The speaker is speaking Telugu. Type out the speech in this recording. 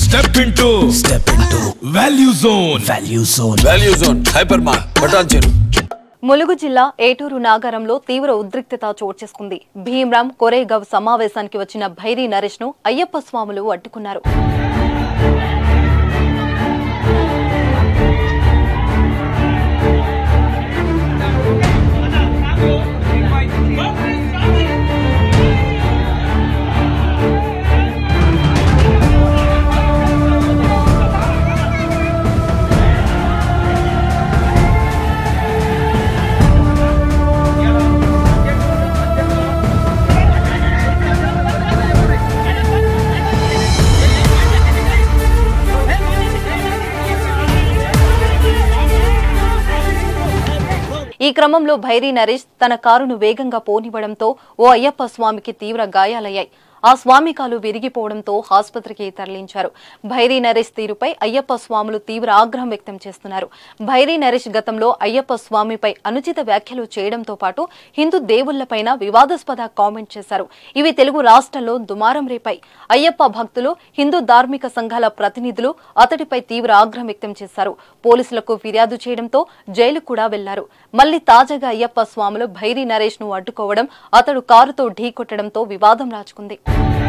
step into step into value zone value zone value zone hyper mart బటాన్ చెరు ములుగు జిల్లా ఏటూరు నాగారంలో తీవ్ర ఉద్రిక్తత చోటు చేసుకుంది భీమ్రామ్ కొరేగవ్ సమావేశానికి వచ్చిన భైరీ నరేష్ ను అయ్యప్ప స్వాములు అడ్డుకున్నారు ఈ క్రమంలో భైరీ నరేష్ తన కారును వేగంగా పోనివ్వడంతో ఓ అయ్యప్ప స్వామికి తీవ్ర గాయాలయ్యాయి ఆ స్వామి కాలు విరిగిపోవడంతో ఆసుపత్రికి తరలించారు భైరీ నరేష్ తీరుపై అయ్యప్ప స్వాములు తీవ్ర ఆగ్రహం వ్యక్తం చేస్తున్నారు భైరీ నరేష్ గతంలో అయ్యప్ప స్వామిపై అనుచిత వ్యాఖ్యలు చేయడంతో పాటు హిందూ దేవుళ్లపైన వివాదాస్పద కామెంట్ చేశారు ఇవి తెలుగు రాష్ట్రాల్లో దుమారం రేపాయి అయ్యప్ప భక్తులు హిందూ ధార్మిక సంఘాల ప్రతినిధులు అతడిపై తీవ్ర ఆగ్రహం వ్యక్తం చేశారు పోలీసులకు ఫిర్యాదు చేయడంతో జైలు కూడా వెళ్లారు మళ్లీ తాజాగా అయ్యప్ప స్వాములు భైరీ నరేష్ ను అడ్డుకోవడం అతడు కారుతో ఢీకొట్టడంతో వివాదం రాచుకుంది